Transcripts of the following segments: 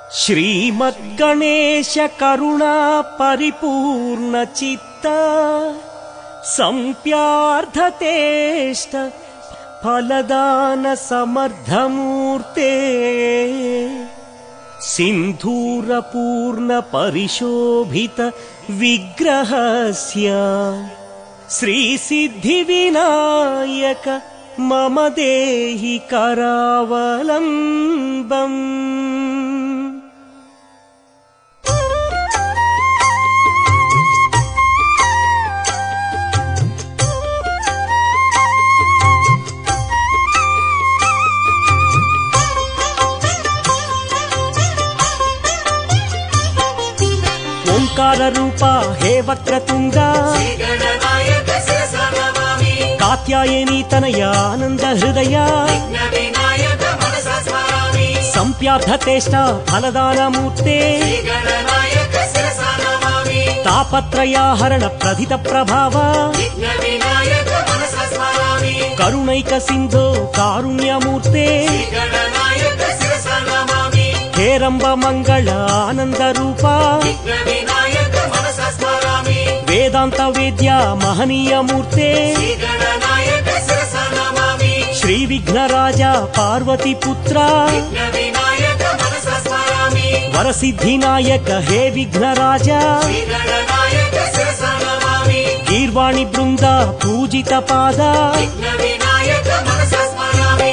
శ్రీమద్గణేశ కరుణా పరిపూర్ణ చిత్త సంప్యార్థతేష్ట ఫలదాన సమర్థమూర్తే సింధూరపూర్ణ పరిశోభిత విగ్రహస్య శ్రీసిద్ధి వినాయక మమ దేహి కరావలంబం ఓంకార రూప హే వక్రతుండ గణనాయక శిరస నమామి కాత్యాయని తనయ ఆనంద హృదయ వినాయక మనస స్మరామి సంప్యార్థతేష్ట ఫలదానమూర్తే గణనాయక శిరస నమామి తాపత్రయాహరణ ప్రధిత ప్రభావ విఘ్న వినాయక మనస స్మరామి కరుణైక సింధో కారుణ్యమూర్తే గణనాయక శిరస నమామి హేరంబ మంగళ ఆనంద రూప విఘ్న వినాయక మనస స్మరామి వేదాంత వేద్య మహనీయమూర్తే గణనాయక శిరస నమామి శ్రీ విఘ్నరాజ పార్వతి పుత్ర విఘ్న వినాయక మనస స్మరామి వరసిద్ధి నాయక హే విఘ్నరాజ గణనాయక శిరస నమామి గీర్వాణి బృంద పూజిత పాద విఘ్న వినాయక మనస స్మరామి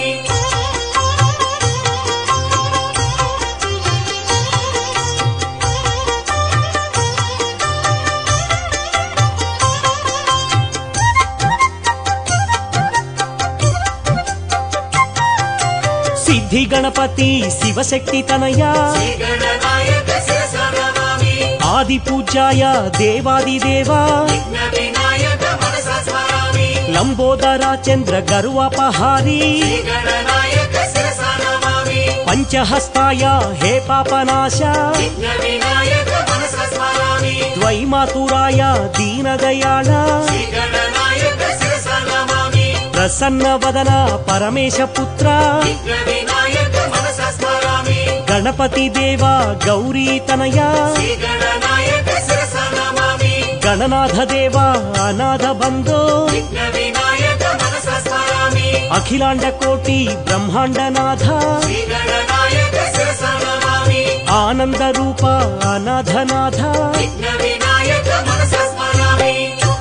సిద్ధి గణపతి శివశక్తి తనయ గణనాయక శిరస నమామి ఆది పూజ్యాయ దేవాది దేవా విఘ్న వినాయక మనస స్మరామి లంబోదర చంద్ర గరువపహారి గణనాయక శిరస నమామి పంచహస్తాయ హే పాపనాశ విఘ్న వినాయక మనస స్మరామి ద్వైమాతురాయ దీనదయాళ గణనాయక శిరస నమామి ప్రసన్న వదన పరమేశ పుత్ర విఘ్న వినాయక మనస స్మరామి గణపతి దేవా గౌరీ తనయ గణనాయక శిరస నమామి గణనాథ దేవా అనాథ బంధో విఘ్న వినాయక మనస స్మరామి అఖిలాండ కోటి బ్రహ్మాండనాథ గణనాయక శిరస నమామి ఆనంద రూప అనాథనాథ విఘ్న వినాయక మనస స్మరామి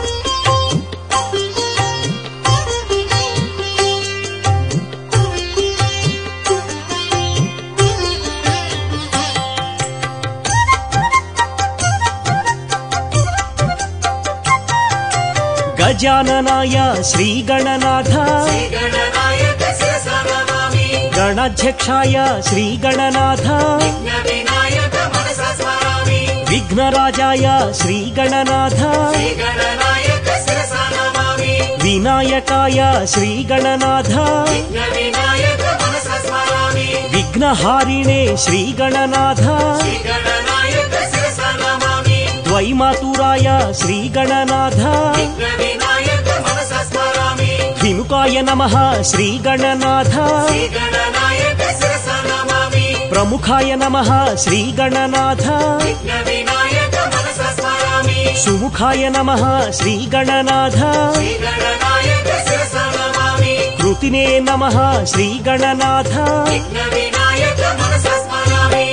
గజాననాయ శ్రీ గణనాథ గణనాయక శిరస నమామి గణాధ్యక్షాయ శ్రీ గణనాథ విఘ్న వినాయక మనస స్మరామి విఘ్నరాజాయ శ్రీ గణనాథ గణనాయక శిరస నమామి వినాయకాయ శ్రీ గణనాథ విఘ్న వినాయక మనస స్మరామి విఘ్నహారిణే శ్రీ గణనాథ గణనాయక శిరస నమామి ద్వైమాతురాయ శ్రీ గణనాథ విఘ్న వినాయక మనస స్మరామి విముకాయ నమ శ్రీ గణనాథ గణనాయక శిరస నమామి ప్రముఖాయ నమ శ్రీ గణనాథ విఘ్న వినాయక మనస స్మరామి సుముఖాయ నమ శ్రీ గణనాథ గణనాయక శిరస నమామి కృతినే నమ శ్రీ గణనాథ విఘ్న వినాయక మనస స్మరామి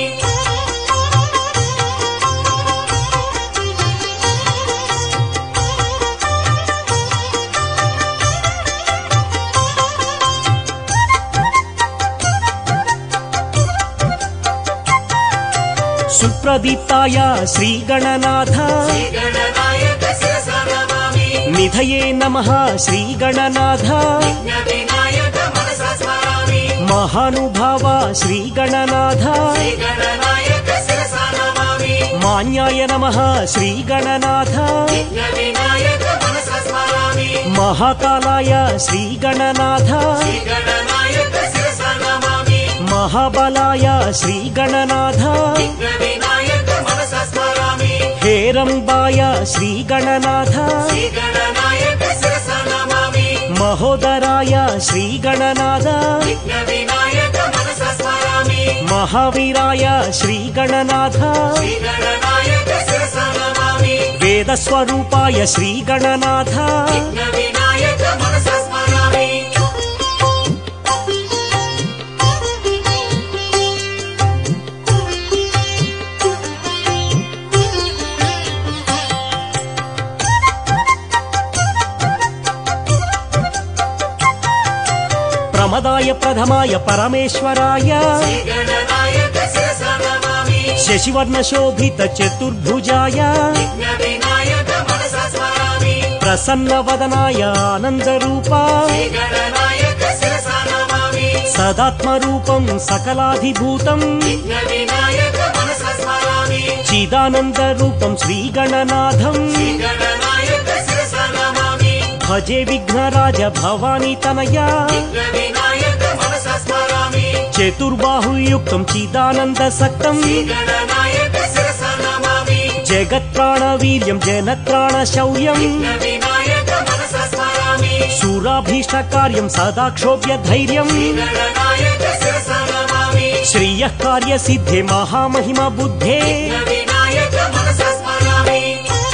సుప్రదీప్తాయ శ్రీ గణనాథ గణనాయక శిరస నమామి నిధయే నమ శ్రీ గణనాథ విఘ్న వినాయక మనస స్మరామి మహానుభావ శ్రీ గణనాథ గణనాయక శిరస నమామి మాన్యాయ నమ శ్రీ గణనాథ విఘ్న వినాయక మనస స్మరామి మహాకాలాయ శ్రీ గణనాథ గణనాయక శిరస నమామి మహాబలాయ శ్రీ గణనాథ విఘ్న వినాయక మనస స్మరామి హేరంబాయ శ్రీ గణనాథ గణనాయక శిరస నమామి మహోదరాయ శ్రీ గణనాథ విఘ్న వినాయక మనస స్మరామి మహావీరాయ శ్రీగణనాథ శ్రీగణనాయక శిరస నమామి వేదస్వరూపాయ శ్రీగణనాథ విఘ్న వినాయక మనస స్మరామి ప్రమదాయ ప్రథమాయ పరమేశ్వరాయ శ్రీగణనాయక శిరస నమామి శశివర్ణ శోభిత చతుర్భుజాయ విఘ్న వినాయక మనస స్మరామి ప్రసన్న వదనాయ ఆనందరూపా శ్రీగణనాయక శిరస నమామి సదాత్మరూపం సకలాధిభూతం విఘ్న వినాయక మనస స్మరామి చిదానందరూపం శ్రీగణనాథం శ్రీగణనాయక శిరస నమామి భజే విఘ్నరాజ భవానీ తనయా విఘ్న వినాయక మనస స్మరామి చతుర్బాహుయుక్తం చిదానంద సక్తం శ్రీగణనాయక శిరస నమామి జగత్ప్రాణ వీర్యం జనత్రాణ శౌర్యం విఘ్న వినాయక మనస స్మరామి శూరాభీష్ట కార్యం సదా క్షోభ్య ధైర్యం శ్రీగణనాయక శిరస నమామి శ్రియ కార్య సిద్ధే మహామహిమ బుద్ధే విఘ్న వినాయక మనస స్మరామి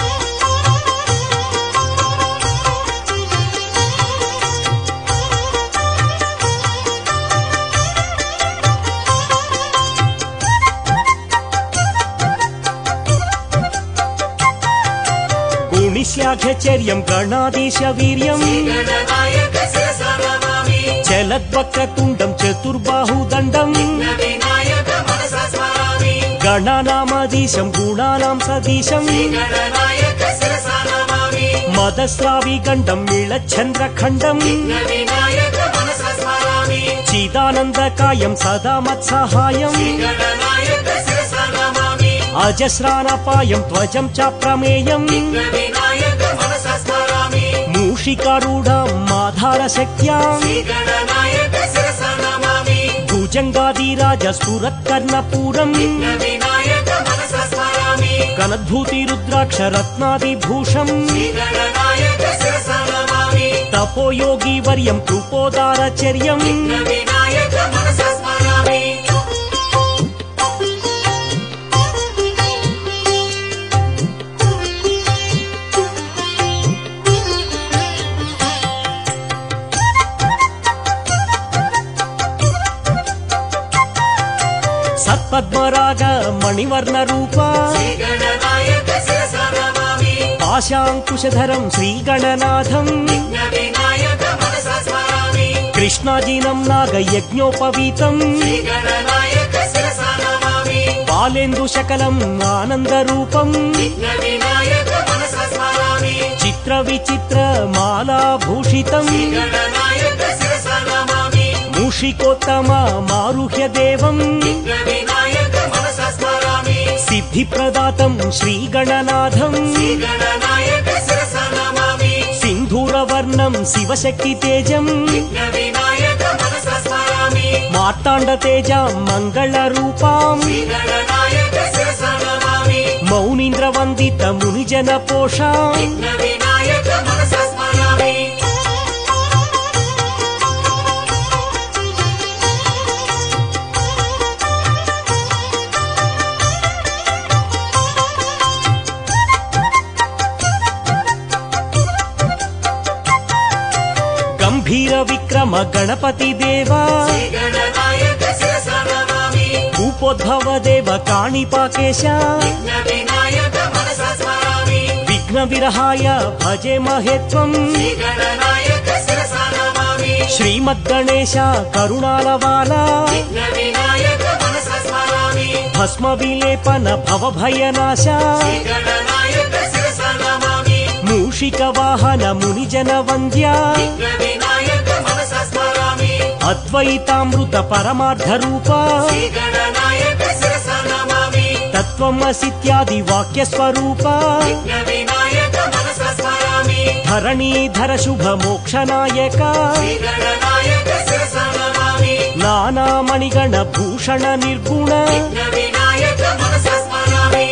గుణిశ్యాఘ్యచర్యం గణాధీశ వీర్యం శ్రీగణనాయక శిరస నమామి చలద్వక్రతుండం చతుర్బాహుదండం విఘ్న వినాయక మనస స్మరామి గణానామధీశం గుణానాం సదీశం శ్రీగణనాయక శిరస నమామి మదస్రావి గండం నీళచంద్రఖండం విఘ్న వినాయక మనస స్మరామి చిదానందకాయం సదా మత్సహాయం శ్రీగణనాయక శిరస నమామి అజస్రానపాయం త్వజం చ ప్రమేయం విఘ్న వినాయక మనస స్మరామి మూషికారూఢం మాధార శక్త్యాం శ్రీగణనాయక శిరస నమామి భుజంగాదిరాజ స్ఫురత్కర్ణపూరం విఘ్న వినాయక మనస స్మరామి కనద్భూతి రుద్రాక్ష రత్నాదిభూషం శ్రీగణనాయక శిరస నమామి తపోయోగి వర్యం కృపోదారచర్యం విఘ్న వినాయక మనస స్మరామి సత్పద్మరాగ మణివర్ణ రూప శ్రీగణనాయక శిరస నమామి పాశాంకుశధరం శ్రీగణనాథం విఘ్న వినాయక మనస స్మరామి కృష్ణాజీనం నాగ యజ్ఞోపవీతం శ్రీగణనాయక శిరస నమామి బాలేందు శకలం ఆనందరూపం విఘ్న వినాయక మనస స్మరామి చిత్ర విచిత్ర మాలాభూషితం శ్రీగణనాయక శిరస నమామి మూషికోత్తమ మారుహ్య దేవం విఘ్న వినాయక మనస స్మరామి సిద్ధి ప్రదాతం శ్రీగణనాథం శ్రీగణనాయక శిరస నమామి సింధూరవర్ణం శివశక్తి తేజం విఘ్న వినాయక మనస స్మరామి మార్తాండ తేజ మంగళ రూపాం శ్రీగణనాయక శిరస నమామి మౌనీంద్ర వందిత మునిజన పోషాం విఘ్న వినాయక మనస స్మరామి గంభీర విక్రమ గణపతి దేవా శ్రీగణనాయక శిరస నమామి భూపోద్భవ దేవ కాణిపాకేశ విఘ్న వినాయక మనస స్మరామి విఘ్న విరహాయ భజే మహేత్వం శ్రీగణనాయక శిరస నమామి శ్రీమద్గణేశ కరుణాలవాల విఘ్న వినాయక మనస స్మరామి భస్మ విలేపన భవభయనాశ శ్రీగణనాయక శిరస నమామి మూషిక వాహన మునిజన వంద్య విఘ్న వినాయక మనస స్మరామి అద్వైతామృత పరమార్థ రూప శ్రీగణనాయక శిరస నమామి తత్వమసిత్యాది వాక్య స్వరూప విఘ్న వినాయక మనస స్మరామి ధరణీధర శుభ మోక్షనాయక శ్రీగణనాయక శిరస నమామి నానామణిగణ భూషణ నిర్గుణ విఘ్న వినాయక మనస స్మరామి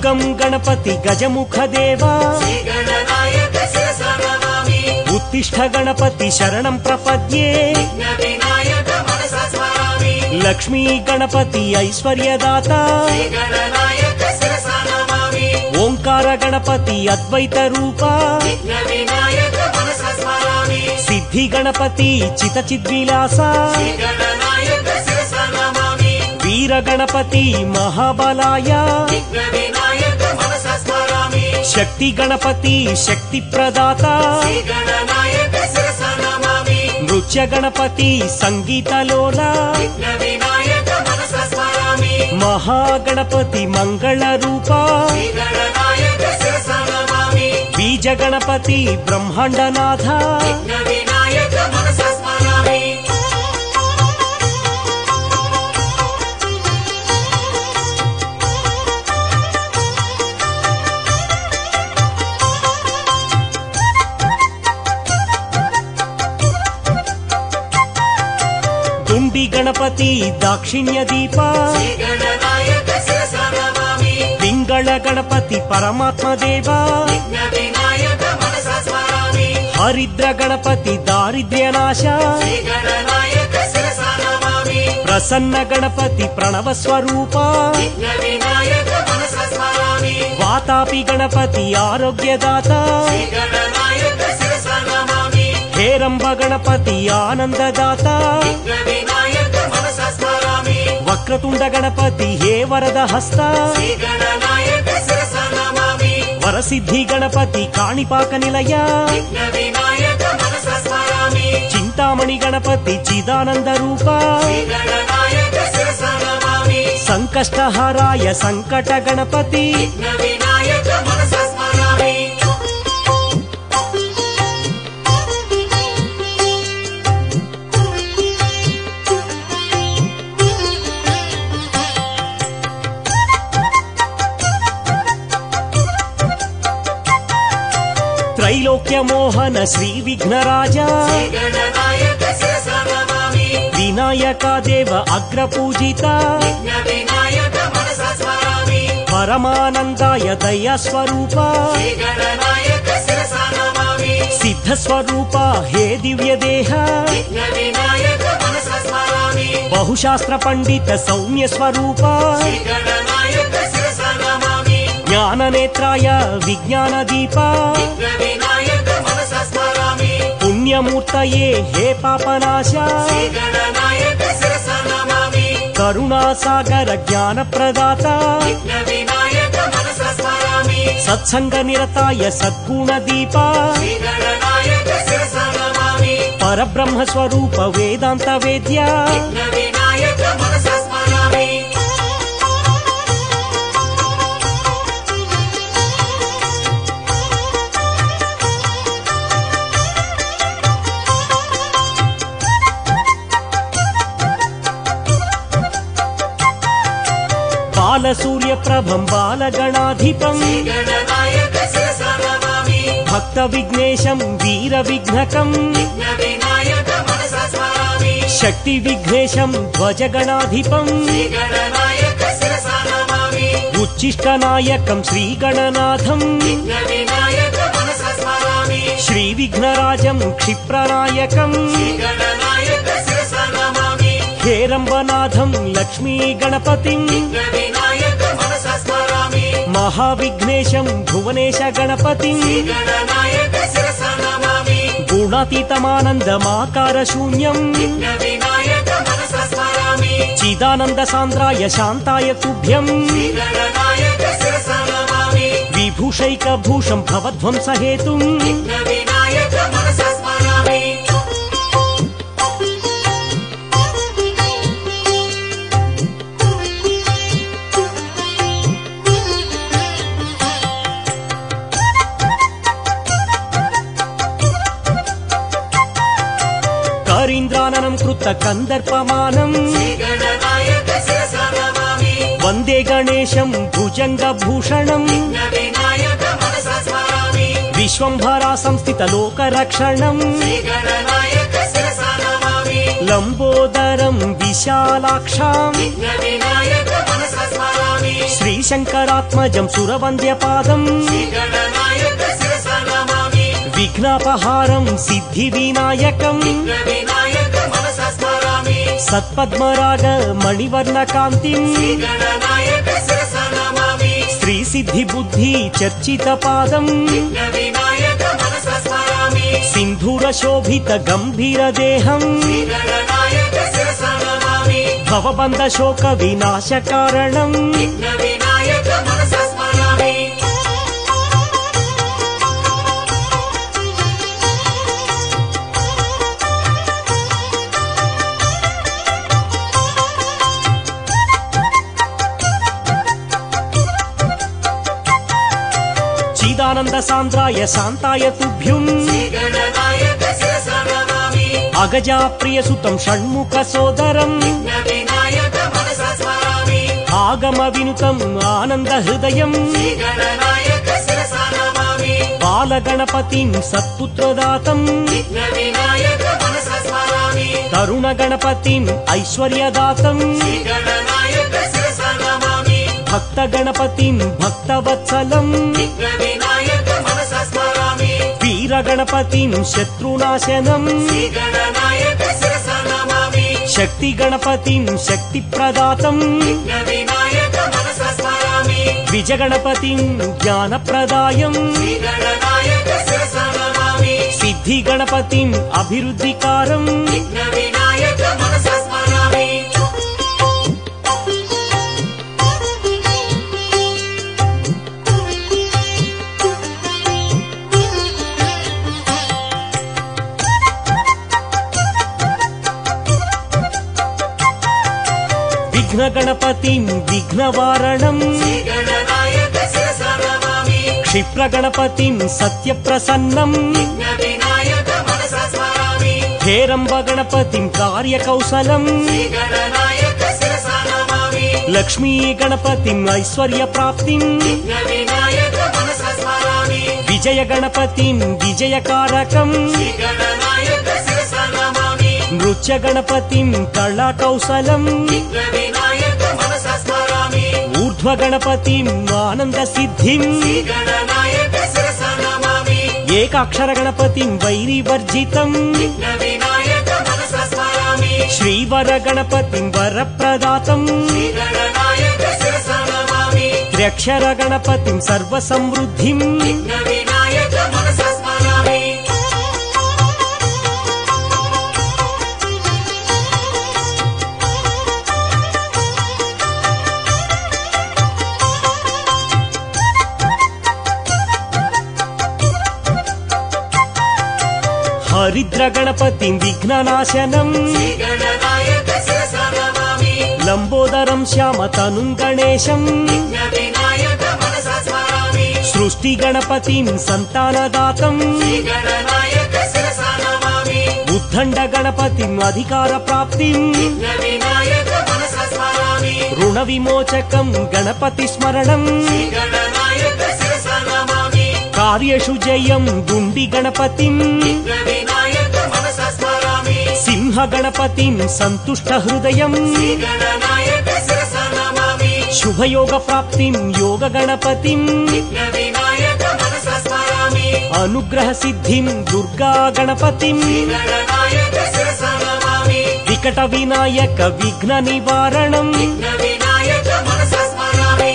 దుర్గం గణపతి గజముఖ దేవా శ్రీగణనాయక శిరసా నమామి ఉత్తిష్ట గణపతి శరణం ప్రపద్యే విఘ్న వినాయక మనసా స్మరామి లక్ష్మీ గణపతి ఐశ్వర్యదాత శ్రీగణనాయక శిరసా నమామి ఓంకార గణపతి అద్వైత రూప విఘ్న వినాయక మనసా స్మరామి సిద్ధి గణపతి చిత చిద్విలాస శ్రీగణనాయక శిరసా నమామి వీర గణపతి మహాబలాయ విఘ్న వినాయక మనసా స్మరామి శక్తి గణపతి శక్తి ప్రదాత శ్రీగణనాయక శిరసా నమామి నృత్య గణపతి సంగీతలోల విఘ్న వినాయక మనసా స్మరామి మహాగణపతి మంగళ రూప శ్రీగణనాయక శిరసా నమామి బీజ గణపతి బ్రహ్మాండనాథ విఘ్న వినాయక మనసా స్మరామి దుండి గణపతి దాక్షిణ్య దీప శ్రీగణనాయక శిరసా నమామి పింగళ గణపతి పరమాత్మ దేవ విఘ్న వినాయక మనసా స్మరామి హరిద్ర గణపతి దారిద్ర్యనాశ శ్రీగణనాయక శిరసా నమామి ప్రసన్న గణపతి ప్రణవ స్వరూప విఘ్న వినాయక మనసా స్మరామి వాతాపి గణపతి ఆరోగ్యదాత శ్రీగణనాయక శిరసా నమామి హేరంబ గణపతి ఆనందదాత విఘ్న వినాయక మనసా స్మరామి వక్రతుండ గణపతి హే వరద హస్త శ్రీగణనాయక శిరసా నమామి వరసిద్ధి గణపతి కాణిపాక నిలయ విఘ్న వినాయక మనసా స్మరామి చింతామణి గణపతి చిదానంద రూప శ్రీగణనాయక శిరసా నమామి సంకష్టహారాయ సంకట గణపతి విఘ్న వినాయక మనసా స్మరామి త్రైలోక్య మోహన శ్రీ విఘ్నరాజ శ్రీగణనాయక శిరసా నమామి వినాయక దేవ అగ్ర పూజిత విఘ్న వినాయక మనసా స్మరామి పరమానందాయ దయ స్వరూప శ్రీగణనాయక శిరసా నమామి సిద్ధ స్వరూప హే దివ్య దేహ విఘ్న వినాయక మనసా స్మరామి బహుశాస్త్ర పండిత సౌమ్య స్వరూప శ్రీగణనాయక శిరసా నమామి జ్ఞాన నేత్రాయ విజ్ఞాన దీప విఘ్న వినాయక మనసా స్మరామి పుణ్యమూర్తయే హే పాపనాశ శ్రీగణనాయక శిరసా నమామి కరుణాసాగర జ్ఞాన ప్రదాత విఘ్న వినాయక మనసా స్మరామి సత్సంగ నిరతాయ సద్గుణ దీప శ్రీగణనాయక శిరసా నమామి పరబ్రహ్మ స్వరూప వేదాంత వేద్య విఘ్న వినాయక మనసా స్మరామి బాలసూర్య ప్రభం బాలగణాధిపం శ్రీగణనాయక శిరసా నమామి భక్త విఘ్నేశం వీర విఘ్నకం విఘ్న వినాయక మనసా స్మరామి శక్తి విఘ్నేశం ధ్వజగణాధిపం శ్రీగణనాయక శిరసా నమామి ఉచ్చిష్ట నాయకం శ్రీగణనాథం విఘ్న వినాయక మనసా స్మరామి శ్రీ విఘ్నరాజం క్షిప్రనాయకం శ్రీగణనాయక శిరసా నమామి హేరంబనాథం లక్ష్మీ గణపతిం విఘ్న వినాయక మనసా స్మరామి మహావిఘ్నేశం భువనేశ గణపతిం శ్రీగణనాయక శిరసా నమామి గుణాతీతమానందమాకార శూన్యం విఘ్న వినాయక మనసా స్మరామి చిదానంద సాంద్రాయ శాంతాయ తుభ్యం శ్రీగణనాయక శిరసా నమామి విభూషైక భూషం భవధ్వంస హేతుం విఘ్న వినాయక మనసా స్మరామి కరీంద్రాననం కృత కందర్పమానం శ్రీగణనాయక శిరసా నమామి వందే గణేశం భుజంగ భూషణం విఘ్న వినాయక మనసా స్మరామి విశ్వంభరా సంస్థిత లోక రక్షణం శ్రీగణనాయక శిరసా నమామి లంబోదరం విశాలాక్షాం విఘ్న వినాయక మనసా స్మరామి శ్రీశంకరాత్మజం సురవంద్యపాదం శ్రీగణనాయక శిరస నమామి విఘ్నాపహారం సిద్ధి వినాయకం వినాయక మనస స్మరామి సత్పద్మరాగ మణివర్ణ కాంతిం శ్రీగణనాయక శిరస నమామి శ్రీ సిద్ధి బుద్ధి చర్చిత పాదం వినాయక మనస స్మరామి సింధూర శోభిత గంభీర దేహం శ్రీగణనాయక శిరస నమామి భవబంధ శోక వినాశ కారణం వినాయక మనస స్మరామి చిదానంద సాంద్రాయ శాంతాయ తుభ్యుం శ్రీగణనాయక శిరస నమామి అగజా ప్రియ సుతం షణ్ముఖ సోదరం వినాయక మనస స్మరామి ఆగమ వినుతం ఆనంద హృదయం శ్రీగణనాయక శిరస నమామి బాలగణపతిం సత్పుత్రదాతం వినాయక మనస స్మరామి తరుణ గణపతిం ఐశ్వర్యదాతం శ్రీగణనాయక శిరస నమామి భక్త గణపతిం భక్తవత్సలం వినాయక మనస స్మరామి వీర గణపతిం శత్రునాశనం శ్రీగణనాయక శిరస నమామి శక్తి గణపతిం శక్తి ప్రదాతం వినాయక మనస స్మరామి విజ గణపతిం జ్ఞాన ప్రదాయం శ్రీగణనాయక శిరస నమామి సిద్ధి గణపతిం అభివృద్ధికారం వినాయక మనస స్మరామి విఘ్న గణపతిం విఘ్నవారణం శ్రీగణనాయక శిరస నమామి క్షిప్ర గణపతిం సత్యప్రసన్నం వినాయక మనస స్మరామి హేరంబ గణపతిం కార్యకౌశలం శ్రీగణనాయక శిరస నమామి లక్ష్మీ గణపతిం ఐశ్వర్య ప్రాప్తిం వినాయక మనస స్మరామి విజయ గణపతిం విజయకారకం శ్రీగణనాయక శిరస నమామి నృత్య గణపతిం కళా కౌశలం వినాయక మనస స్మరామి ఊర్ధ్వ గణపతిం ఆనంద సిద్ధిం శ్రీగణనాయక శిరస నమామి ఏకాక్షర గణపతిం వైరివర్జితం వినాయక మనస స్మరామి శ్రీవర గణపతిం వరప్రదాతం శ్రీగణనాయక శిరస నమామి త్ర్యక్షర గణపతిం సర్వసమృద్ధిం వినాయక మనస స్మరామి హరిద్ర గణపతిం విఘ్ననాశనం శ్రీగణనాయక శిరస నమామి లంబోదరం శ్యామతనుం గణేశం వినాయక మనస స్మరామి సృష్టి గణపతిం సంతానదాతం శ్రీగణనాయక శిరస నమామి ఉద్దండ గణపతిం అధికార ప్రాప్తిం వినాయక మనస స్మరామి రుణ విమోచకం గణపతి స్మరణం శ్రీగణనాయక శిరస నమామి కార్యషు జయం గుండి గణపతిం వినాయక మనస స్మరామి సింహ గణపతిం సంతుష్ట హృదయం శ్రీగణనాయక శిరస నమామి శుభయోగ ప్రాప్తిం యోగ గణపతిం వినాయక మనస స్మరామి అనుగ్రహ సిద్ధిం దుర్గా గణపతిం గణనాయక శిరస నమామి వికట వినాయక విఘ్న నివారణం వినాయక మనస స్మరామి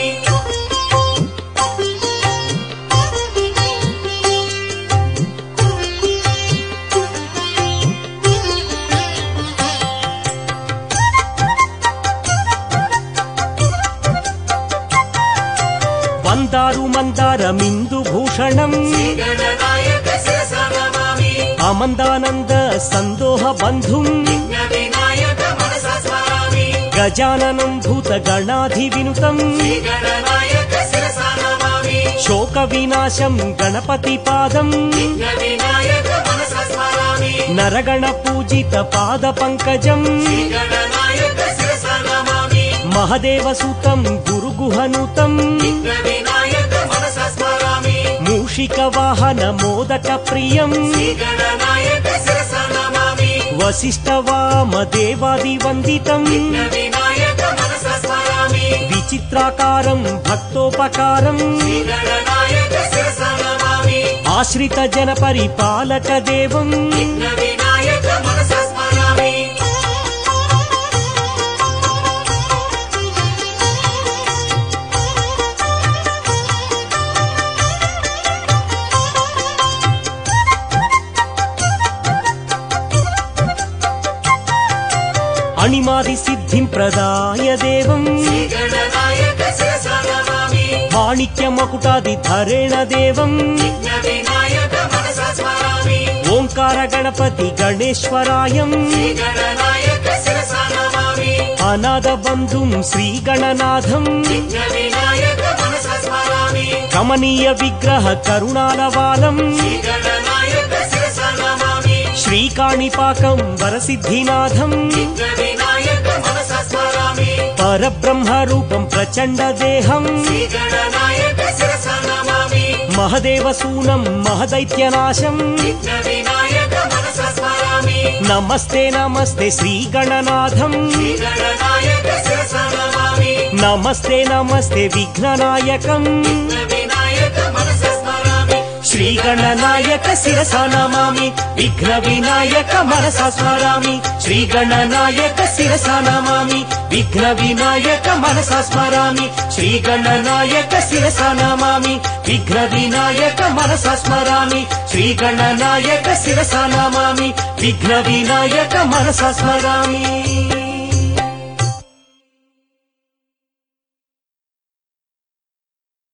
వందారు మందార మిందు భూషణం గణనాయక శిరస నమామి అమందానంద సందోహ బంధుం వినాయక మనస స్మరామి గజాననం భూత గణాధి వినుతం గణనాయక శిరస నమామి శోక వినాశం గణపతి పాదం వినాయక మనస స్మరామి నరగణ పూజిత పాద పంకజం గణనాయక శిరస నమామి మహదేవ సుతం గురుగుహనుతం వినాయక మనస స్మరామి మూషిక వాహన మోదక ప్రియం గణనాయక శిరస నమామి వశిష్ఠ వామ దేవాది వందితం వినాయక మనస స్మరామి విచ విచిత్రాకారం భక్తోపకారం గణనాయక శిరస నమామి ఆశ్రిత జన పరిపాలక దేవం విఘ్న వినాయక మనస స్మరామి అణిమాది సిద్ధిం ప్రదాయ దేవం గణనాయక శిరస నమామి మాణిక్య మకుటాది ధరేణ దేవం విఘ్న వినాయక మనస స్మరామి ఓంకార గణపతి గణేశ్వరాయం గణనాయక శిరస నమామి అనాథ బంధుం శ్రీ గణనాథం విఘ్న వినాయక మనస స్మరామి కమనీయ విగ్రహ కరుణాలవాలం గణనాయక శిరస నమామి శ్రీకాణిపాకం వరసిద్ధినాథం విఘ్న వినాయక మనస స్మరామి పరబ్రహ్మ రూపం ప్రచండ దేహం గణనాయక శిరస నమామి మహదేవసూనం మహదైత్యనాశం విఘ్న వినాయక మనస స్మరామి నమస్తే నమస్తే శ్రీ గణనాథం గణనాయక శిరస నమామి నమస్తే నమస్తే విఘ్ననాయకం విఘ్న వినాయక మనస స్మరామి శ్రీ గణనాయక శిరస నమామి విఘ్న వినాయక మనస స్మరామి శ్రీ గణనాయక శిరస నమామి విఘ్న వినాయక మనస స్మరామి శ్రీ గణనాయక శిరస నమామి విఘ్న వినాయక మనస స్మరామి శ్రీ గణనాయక శిరస నమామి విఘ్న వినాయక మనస స్మరామి